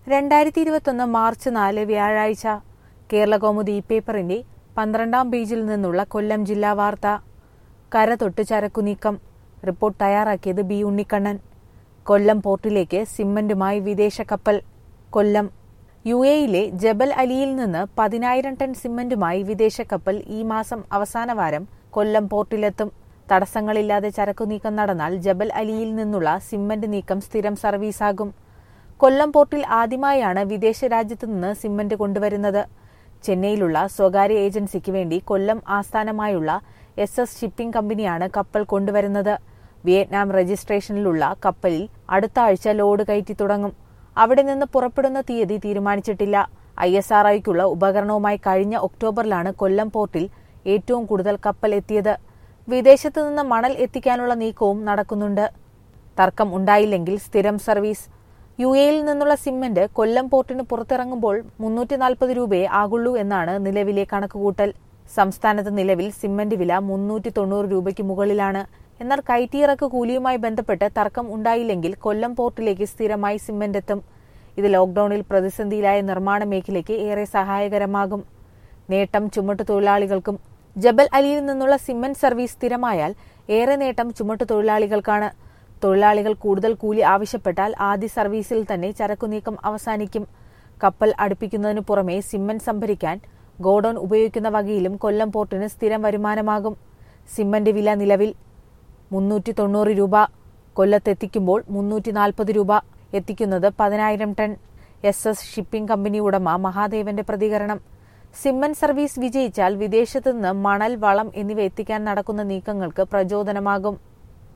രണ്ടായിരത്തി ഇരുപത്തൊന്ന് മാർച്ച് നാല് വ്യാഴാഴ്ച കേരളകൗമുദി ഈ പേപ്പറിന്റെ പന്ത്രണ്ടാം പേജിൽ നിന്നുള്ള കൊല്ലം ജില്ലാ വാർത്ത കര തൊട്ട് ചരക്കു നീക്കം റിപ്പോർട്ട് തയ്യാറാക്കിയത് ബി ഉണ്ണിക്കണ്ണൻ കൊല്ലം പോർട്ടിലേക്ക് സിമന്റുമായി വിദേശ കപ്പൽ കൊല്ലം യു എയിലെ ജബൽ അലിയിൽ നിന്ന് പതിനായിരം ടൺ സിമന്റുമായി വിദേശ കപ്പൽ ഈ മാസം അവസാന വാരം കൊല്ലം പോർട്ടിലെത്തും തടസ്സങ്ങളില്ലാതെ ചരക്കു നീക്കം നടന്നാൽ ജബൽ അലിയിൽ നിന്നുള്ള സിമന്റ് നീക്കം സ്ഥിരം സർവീസാകും കൊല്ലം പോർട്ടിൽ ആദ്യമായാണ് വിദേശ രാജ്യത്തു നിന്ന് സിമന്റ് കൊണ്ടുവരുന്നത് ചെന്നൈയിലുള്ള സ്വകാര്യ ഏജൻസിക്ക് വേണ്ടി കൊല്ലം ആസ്ഥാനമായുള്ള എസ് എസ് ഷിപ്പിംഗ് കമ്പനിയാണ് കപ്പൽ കൊണ്ടുവരുന്നത് വിയറ്റ്നാം രജിസ്ട്രേഷനിലുള്ള കപ്പലിൽ അടുത്ത ആഴ്ച ലോഡ് കയറ്റി തുടങ്ങും അവിടെ നിന്ന് പുറപ്പെടുന്ന തീയതി തീരുമാനിച്ചിട്ടില്ല ഐ എസ് ആർ ഐക്കുള്ള ഉപകരണവുമായി കഴിഞ്ഞ ഒക്ടോബറിലാണ് കൊല്ലം പോർട്ടിൽ ഏറ്റവും കൂടുതൽ കപ്പൽ എത്തിയത് വിദേശത്തു നിന്ന് മണൽ എത്തിക്കാനുള്ള നീക്കവും നടക്കുന്നുണ്ട് തർക്കം ഉണ്ടായില്ലെങ്കിൽ സ്ഥിരം സർവീസ് യു എയിൽ നിന്നുള്ള സിമന്റ് കൊല്ലം പോർട്ടിന് പുറത്തിറങ്ങുമ്പോൾ മുന്നൂറ്റി നാൽപ്പത് രൂപയെ ആകുള്ളൂ എന്നാണ് നിലവിലെ കണക്കുകൂട്ടൽ സംസ്ഥാനത്ത് നിലവിൽ സിമന്റ് വില മുന്നൂറ്റി തൊണ്ണൂറ് രൂപയ്ക്ക് മുകളിലാണ് എന്നാൽ കയറ്റിയിറക്ക് കൂലിയുമായി ബന്ധപ്പെട്ട് തർക്കം ഉണ്ടായില്ലെങ്കിൽ കൊല്ലം പോർട്ടിലേക്ക് സ്ഥിരമായി സിമന്റ് എത്തും ഇത് ലോക്ഡൌണിൽ പ്രതിസന്ധിയിലായ നിർമ്മാണ മേഖലയ്ക്ക് ഏറെ സഹായകരമാകും നേട്ടം ചുമട്ടു തൊഴിലാളികൾക്കും ജബൽ അലിയിൽ നിന്നുള്ള സിമന്റ് സർവീസ് സ്ഥിരമായാൽ ഏറെ നേട്ടം ചുമട്ടു തൊഴിലാളികൾക്കാണ് തൊഴിലാളികൾ കൂടുതൽ കൂലി ആവശ്യപ്പെട്ടാൽ ആദ്യ സർവീസിൽ തന്നെ ചരക്കു നീക്കം അവസാനിക്കും കപ്പൽ അടുപ്പിക്കുന്നതിനു പുറമെ സിമന്റ് സംഭരിക്കാൻ ഗോഡൌൺ ഉപയോഗിക്കുന്ന വകയിലും കൊല്ലം പോർട്ടിന് സ്ഥിരം വരുമാനമാകും സിമന്റ് വില നിലവിൽ മുന്നൂറ്റി തൊണ്ണൂറ് രൂപ കൊല്ലത്തെത്തിക്കുമ്പോൾ മുന്നൂറ്റി നാൽപ്പത് രൂപ എത്തിക്കുന്നത് പതിനായിരം ton S S shipping company ഉടമ മഹാദേവന്റെ പ്രതികരണം സിമന്റ് സർവീസ് വിജയിച്ചാൽ വിദേശത്തുനിന്ന് മണൽ വളം എന്നിവ എത്തിക്കാൻ നടക്കുന്ന നീക്കങ്ങൾക്ക് പ്രചോദനമാകും